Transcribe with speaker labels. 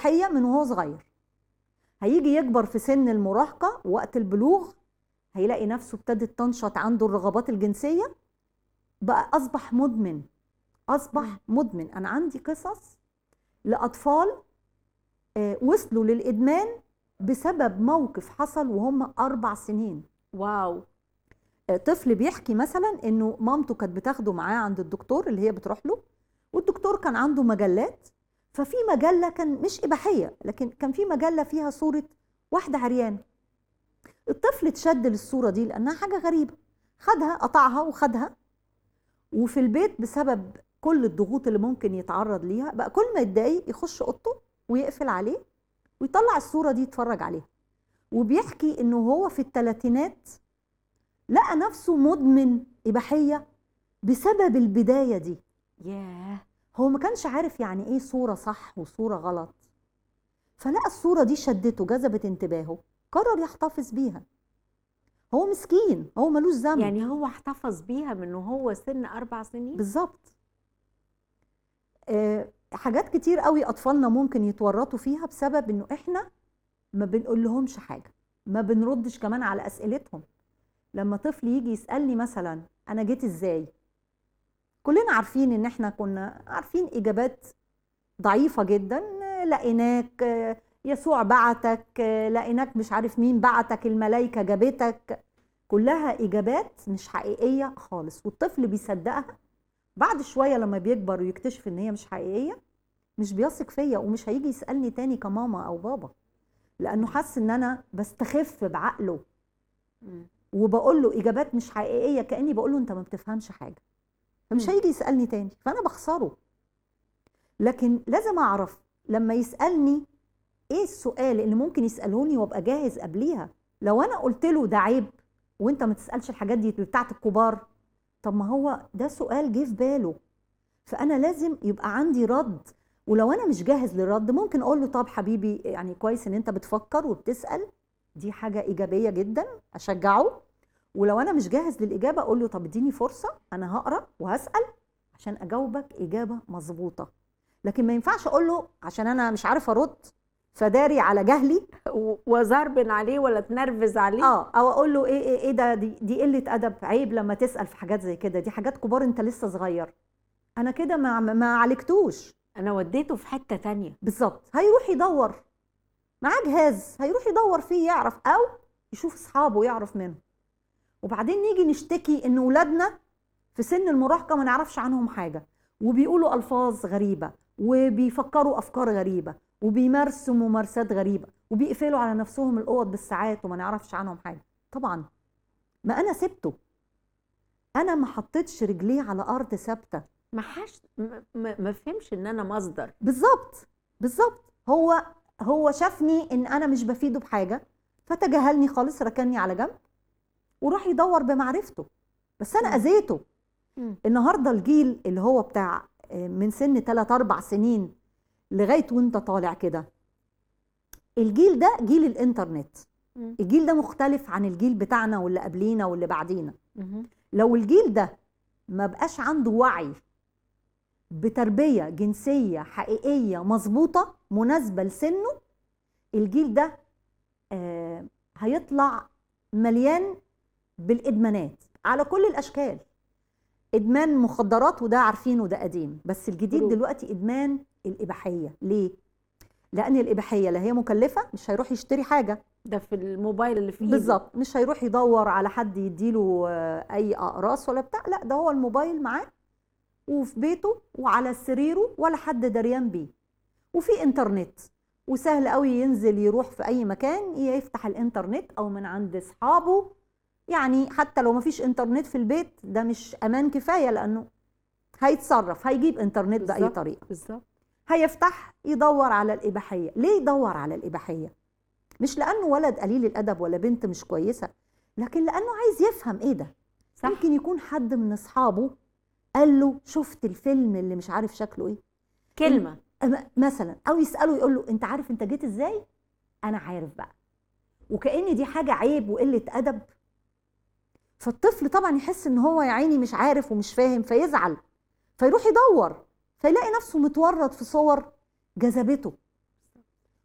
Speaker 1: اباحيه من وهو صغير هيجي يكبر في سن المراهقه وقت البلوغ هيلاقي نفسه ابتدت تنشط عنده الرغبات الجنسيه بقى اصبح مدمن اصبح مدمن انا عندي قصص لاطفال آه، وصلوا للادمان بسبب موقف حصل وهم اربع سنين
Speaker 2: واو
Speaker 1: آه، طفل بيحكي مثلا انه مامته كانت بتاخده معاه عند الدكتور اللي هي بتروح له والدكتور كان عنده مجلات ففي مجله كان مش اباحيه لكن كان في مجله فيها صوره واحده عريانه الطفل اتشد للصوره دي لانها حاجه غريبه خدها قطعها وخدها وفي البيت بسبب كل الضغوط اللي ممكن يتعرض ليها بقى كل ما يتضايق يخش اوضته ويقفل عليه ويطلع الصوره دي يتفرج عليها وبيحكي انه هو في الثلاثينات لقى نفسه مدمن اباحيه بسبب البدايه دي
Speaker 2: ياه
Speaker 1: هو ما كانش عارف يعني ايه صوره صح وصوره غلط فلقى الصوره دي شدته جذبت انتباهه قرر يحتفظ بيها هو مسكين هو ملوش ذنب
Speaker 2: يعني هو احتفظ بيها من هو سن اربع سنين
Speaker 1: بالظبط آه، حاجات كتير قوي اطفالنا ممكن يتورطوا فيها بسبب انه احنا ما بنقول لهمش حاجه ما بنردش كمان على اسئلتهم لما طفل يجي يسالني مثلا انا جيت ازاي كلنا عارفين ان احنا كنا عارفين اجابات ضعيفه جدا آه، لقيناك آه، يسوع بعتك آه، لقيناك مش عارف مين بعتك الملائكه جابتك كلها اجابات مش حقيقيه خالص والطفل بيصدقها بعد شويه لما بيكبر ويكتشف ان هي مش حقيقيه مش بيثق فيا ومش هيجي يسالني تاني كماما او بابا لانه حس ان انا بستخف بعقله
Speaker 2: مم.
Speaker 1: وبقول له اجابات مش حقيقيه كاني بقول له انت ما بتفهمش حاجه فمش
Speaker 2: مم.
Speaker 1: هيجي يسالني تاني فانا بخسره لكن لازم اعرف لما يسالني ايه السؤال اللي ممكن يسالوني وابقى جاهز قبليها لو انا قلت له ده عيب وانت ما تسالش الحاجات دي بتاعت الكبار طب ما هو ده سؤال جه في باله فانا لازم يبقى عندي رد ولو انا مش جاهز للرد ممكن اقول له طب حبيبي يعني كويس ان انت بتفكر وبتسال دي حاجه ايجابيه جدا اشجعه ولو انا مش جاهز للاجابه اقول له طب اديني فرصه انا هقرا وهسال عشان اجاوبك اجابه مظبوطه لكن ما ينفعش اقول له عشان انا مش عارف ارد فداري على جهلي
Speaker 2: و- وزربن عليه ولا تنرفز عليه
Speaker 1: اه او اقول له ايه ايه, إيه ده دي, دي قله ادب عيب لما تسال في حاجات زي كده دي حاجات كبار انت لسه صغير انا كده ما ما عالجتوش
Speaker 2: انا وديته في حته تانية
Speaker 1: بالظبط هيروح يدور معاه جهاز هيروح يدور فيه يعرف او يشوف اصحابه يعرف منهم وبعدين نيجي نشتكي ان ولادنا في سن المراهقه ما نعرفش عنهم حاجه وبيقولوا الفاظ غريبه وبيفكروا افكار غريبه وبيمارسوا ممارسات غريبه وبيقفلوا على نفسهم الاوض بالساعات وما نعرفش عنهم حاجه طبعا ما انا سبته انا ما حطيتش رجليه على ارض ثابته
Speaker 2: ما حش ما, ما ما فهمش ان انا مصدر
Speaker 1: بالظبط بالظبط هو هو شافني ان انا مش بفيده بحاجه فتجاهلني خالص ركني على جنب وراح يدور بمعرفته بس انا
Speaker 2: مم.
Speaker 1: اذيته
Speaker 2: مم.
Speaker 1: النهارده الجيل اللي هو بتاع آه، من سن 3 4 سنين لغايه وانت طالع كده الجيل ده جيل الانترنت
Speaker 2: مم.
Speaker 1: الجيل ده مختلف عن الجيل بتاعنا واللي قبلينا واللي بعدينا
Speaker 2: مهم.
Speaker 1: لو الجيل ده ما بقاش عنده وعي بتربية جنسية حقيقية مظبوطة مناسبة لسنه الجيل ده آه هيطلع مليان بالإدمانات على كل الأشكال إدمان مخدرات وده عارفينه ده قديم بس الجديد
Speaker 2: جروب.
Speaker 1: دلوقتي إدمان الإباحية ليه؟ لأن الإباحية لا هي مكلفة مش هيروح يشتري حاجة
Speaker 2: ده في الموبايل اللي في ايده
Speaker 1: بالظبط مش هيروح يدور على حد يديله آه، اي اقراص ولا بتاع لا ده هو الموبايل معاه وفي بيته وعلى سريره ولا حد دريان بيه وفي انترنت وسهل قوي ينزل يروح في اي مكان يفتح الانترنت او من عند اصحابه يعني حتى لو مفيش انترنت في البيت ده مش امان كفايه لانه هيتصرف هيجيب انترنت باي
Speaker 2: بالظبط.
Speaker 1: طريقه
Speaker 2: بالظبط
Speaker 1: هيفتح يدور على الإباحية ليه يدور على الإباحية مش لأنه ولد قليل الأدب ولا بنت مش كويسة لكن لأنه عايز يفهم إيه ده
Speaker 2: صح.
Speaker 1: ممكن يكون حد من أصحابه قال له شفت الفيلم اللي مش عارف شكله إيه
Speaker 2: كلمه
Speaker 1: أما- مثلا أو يسأله يقول له أنت عارف أنت جيت إزاي أنا عارف بقى وكأن دي حاجة عيب وقلة أدب فالطفل طبعا يحس ان هو يا عيني مش عارف ومش فاهم فيزعل فيروح يدور فيلاقي نفسه متورط في صور جذبته